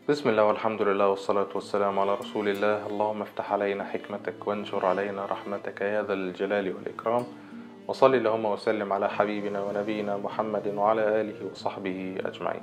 بسم الله والحمد لله والصلاة والسلام على رسول الله اللهم افتح علينا حكمتك وانشر علينا رحمتك يا ذا الجلال والإكرام وصل اللهم وسلم على حبيبنا ونبينا محمد وعلى آله وصحبه أجمعين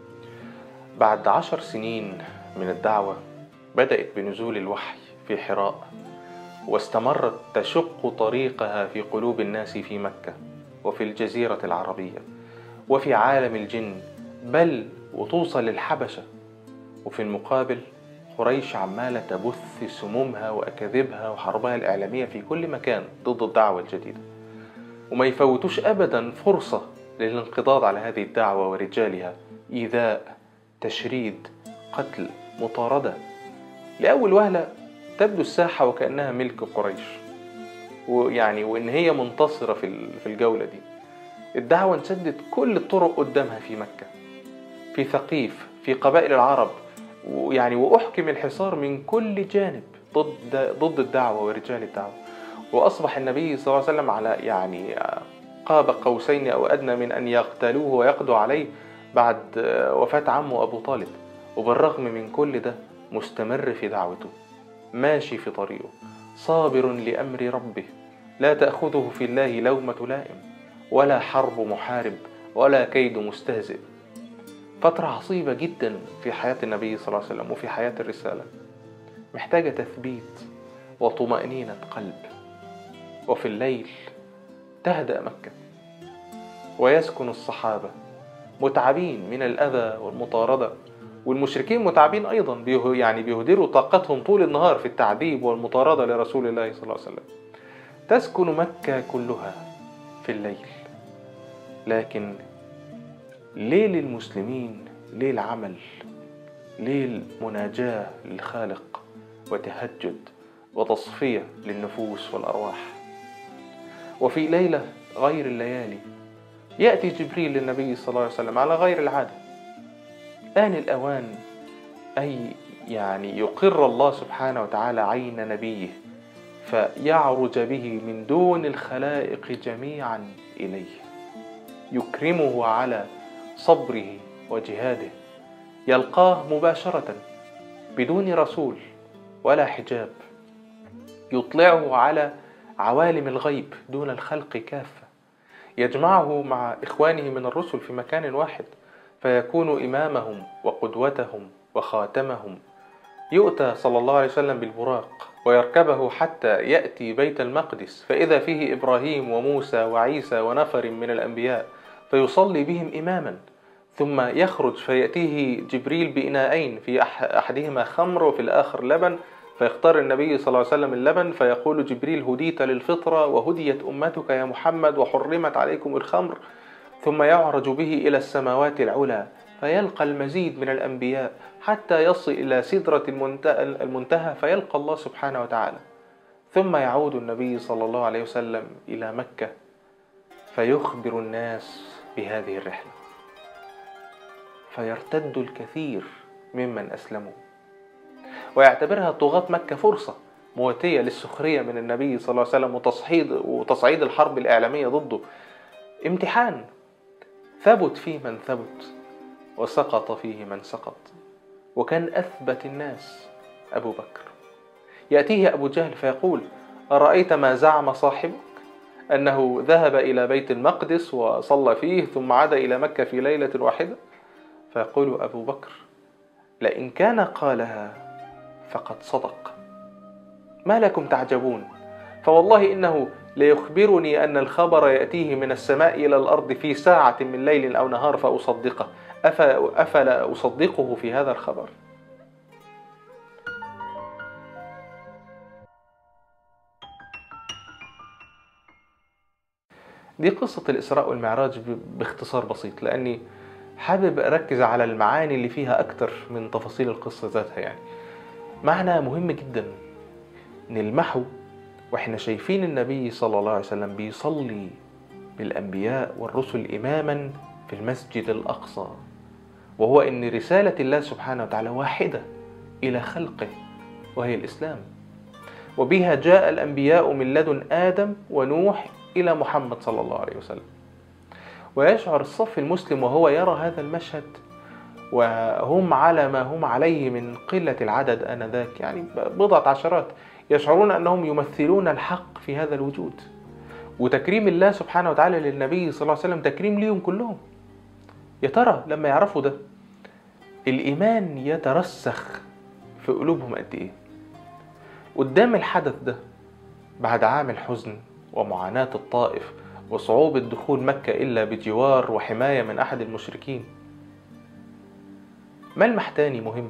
بعد عشر سنين من الدعوة بدأت بنزول الوحي في حراء واستمرت تشق طريقها في قلوب الناس في مكة وفي الجزيرة العربية وفي عالم الجن بل وتوصل للحبشة وفي المقابل قريش عمالة تبث سمومها وأكاذيبها وحربها الإعلامية في كل مكان ضد الدعوة الجديدة وما يفوتوش أبدا فرصة للانقضاض على هذه الدعوة ورجالها إيذاء تشريد قتل مطاردة لأول وهلة تبدو الساحة وكأنها ملك قريش ويعني وإن هي منتصرة في في الجولة دي الدعوة انسدت كل الطرق قدامها في مكة في ثقيف في قبائل العرب ويعني وأحكم الحصار من كل جانب ضد ضد الدعوة ورجال الدعوة وأصبح النبي صلى الله عليه وسلم على يعني قاب قوسين أو أدنى من أن يقتلوه ويقضوا عليه بعد وفاة عمه أبو طالب وبالرغم من كل ده مستمر في دعوته ماشي في طريقه صابر لأمر ربه لا تأخذه في الله لومة لائم ولا حرب محارب ولا كيد مستهزئ فترة عصيبة جدا في حياة النبي صلى الله عليه وسلم وفي حياة الرسالة محتاجة تثبيت وطمأنينة قلب وفي الليل تهدأ مكة ويسكن الصحابة متعبين من الأذى والمطاردة والمشركين متعبين أيضا بيه يعني بيهدروا طاقتهم طول النهار في التعذيب والمطاردة لرسول الله صلى الله عليه وسلم تسكن مكة كلها في الليل لكن ليل المسلمين ليل عمل ليل مناجاة للخالق وتهجد وتصفية للنفوس والأرواح وفي ليلة غير الليالي يأتي جبريل للنبي صلى الله عليه وسلم على غير العادة آن الأوان أي يعني يقر الله سبحانه وتعالى عين نبيه فيعرج به من دون الخلائق جميعا إليه يكرمه على صبره وجهاده يلقاه مباشرة بدون رسول ولا حجاب يطلعه على عوالم الغيب دون الخلق كافة يجمعه مع إخوانه من الرسل في مكان واحد فيكون إمامهم وقدوتهم وخاتمهم يؤتى صلى الله عليه وسلم بالبراق ويركبه حتى يأتي بيت المقدس فإذا فيه إبراهيم وموسى وعيسى ونفر من الأنبياء فيصلي بهم إماما ثم يخرج فيأتيه جبريل بإناءين في أحدهما خمر وفي الآخر لبن فيختار النبي صلى الله عليه وسلم اللبن فيقول جبريل هديت للفطرة وهديت أمتك يا محمد وحرمت عليكم الخمر ثم يعرج به إلى السماوات العلى فيلقى المزيد من الأنبياء حتى يصل إلى سدرة المنتهى فيلقى الله سبحانه وتعالى ثم يعود النبي صلى الله عليه وسلم إلى مكة فيخبر الناس بهذه الرحلة فيرتد الكثير ممن أسلموا ويعتبرها طغاة مكة فرصة مواتية للسخرية من النبي صلى الله عليه وسلم وتصعيد وتصعيد الحرب الإعلامية ضده امتحان ثبت فيه من ثبت وسقط فيه من سقط وكان أثبت الناس أبو بكر يأتيه أبو جهل فيقول أرأيت ما زعم صاحبك أنه ذهب إلى بيت المقدس وصلى فيه ثم عاد إلى مكة في ليلة واحدة فيقول أبو بكر لئن كان قالها فقد صدق ما لكم تعجبون فوالله إنه ليخبرني أن الخبر يأتيه من السماء إلى الأرض في ساعة من ليل أو نهار فأصدقه أفلا أصدقه في هذا الخبر دي قصة الإسراء والمعراج باختصار بسيط لأني حابب أركز على المعاني اللي فيها أكتر من تفاصيل القصة ذاتها يعني معنى مهم جدا نلمحه واحنا شايفين النبي صلى الله عليه وسلم بيصلي بالأنبياء والرسل إماما في المسجد الأقصى وهو أن رسالة الله سبحانه وتعالى واحدة إلى خلقه وهي الإسلام وبها جاء الأنبياء من لدن آدم ونوح إلى محمد صلى الله عليه وسلم ويشعر الصف المسلم وهو يرى هذا المشهد وهم على ما هم عليه من قلة العدد آنذاك يعني بضعة عشرات يشعرون أنهم يمثلون الحق في هذا الوجود وتكريم الله سبحانه وتعالى للنبي صلى الله عليه وسلم تكريم ليهم كلهم يا ترى لما يعرفوا ده الإيمان يترسخ في قلوبهم قد إيه قدام الحدث ده بعد عام الحزن ومعاناة الطائف وصعوبة دخول مكة إلا بجوار وحماية من أحد المشركين ملمح تاني مهم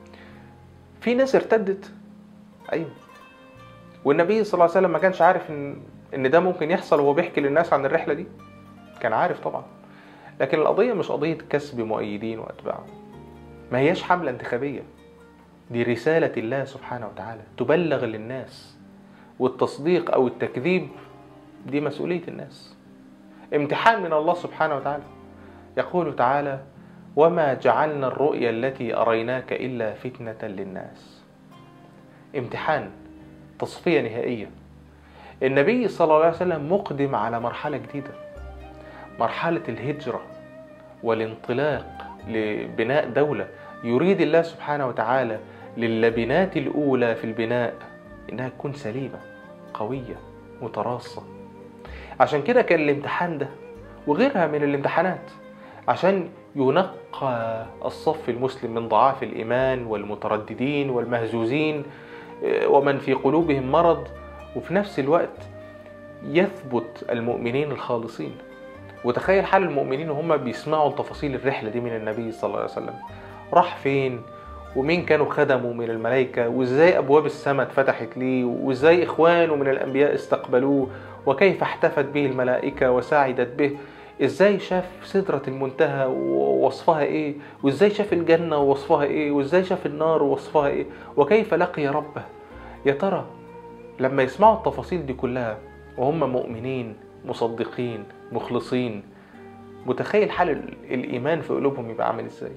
في ناس ارتدت أيوه والنبي صلى الله عليه وسلم ما كانش عارف إن إن ده ممكن يحصل وهو بيحكي للناس عن الرحلة دي كان عارف طبعا لكن القضية مش قضية كسب مؤيدين وأتباع ما هياش حملة انتخابية دي رسالة الله سبحانه وتعالى تبلغ للناس والتصديق أو التكذيب دي مسؤولية الناس امتحان من الله سبحانه وتعالى يقول تعالى وما جعلنا الرؤيا التي أريناك إلا فتنة للناس امتحان تصفية نهائية النبي صلى الله عليه وسلم مقدم على مرحلة جديدة مرحلة الهجرة والانطلاق لبناء دولة يريد الله سبحانه وتعالى للبنات الأولى في البناء إنها تكون سليمة قوية متراصة عشان كده كان الامتحان ده وغيرها من الامتحانات عشان ينقى الصف المسلم من ضعاف الإيمان والمترددين والمهزوزين ومن في قلوبهم مرض وفي نفس الوقت يثبت المؤمنين الخالصين وتخيل حال المؤمنين وهم بيسمعوا تفاصيل الرحلة دي من النبي صلى الله عليه وسلم راح فين ومين كانوا خدموا من الملائكة وازاي أبواب السماء اتفتحت ليه وازاي إخوانه من الأنبياء استقبلوه وكيف احتفت به الملائكة وسعدت به ازاي شاف سدرة المنتهى ووصفها ايه وازاي شاف الجنة ووصفها ايه وازاي شاف النار ووصفها ايه وكيف لقي ربه يا ترى لما يسمعوا التفاصيل دي كلها وهم مؤمنين مصدقين مخلصين متخيل حال الإيمان في قلوبهم يبقى عامل ازاي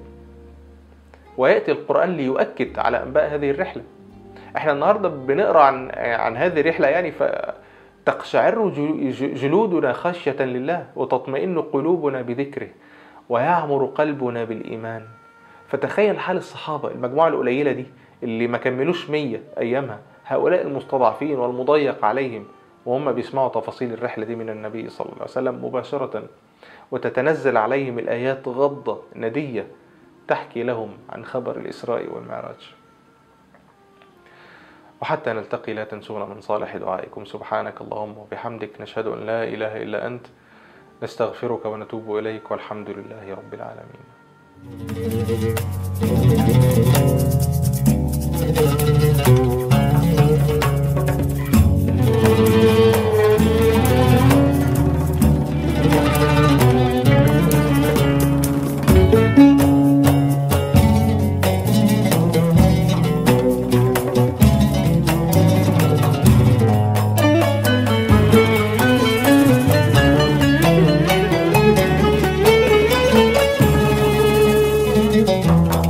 ويأتي القرآن ليؤكد على أنباء هذه الرحلة احنا النهاردة بنقرأ عن, عن هذه الرحلة يعني فتقشعر جلودنا خشية لله وتطمئن قلوبنا بذكره ويعمر قلبنا بالإيمان فتخيل حال الصحابة المجموعة القليلة دي اللي ما كملوش مية أيامها هؤلاء المستضعفين والمضيق عليهم وهم بيسمعوا تفاصيل الرحلة دي من النبي صلى الله عليه وسلم مباشرة وتتنزل عليهم الآيات غضة ندية تحكي لهم عن خبر الإسراء والمعراج وحتى نلتقي لا تنسونا من صالح دعائكم سبحانك اللهم وبحمدك نشهد أن لا إله إلا أنت نستغفرك ونتوب إليك والحمد لله رب العالمين Thank you.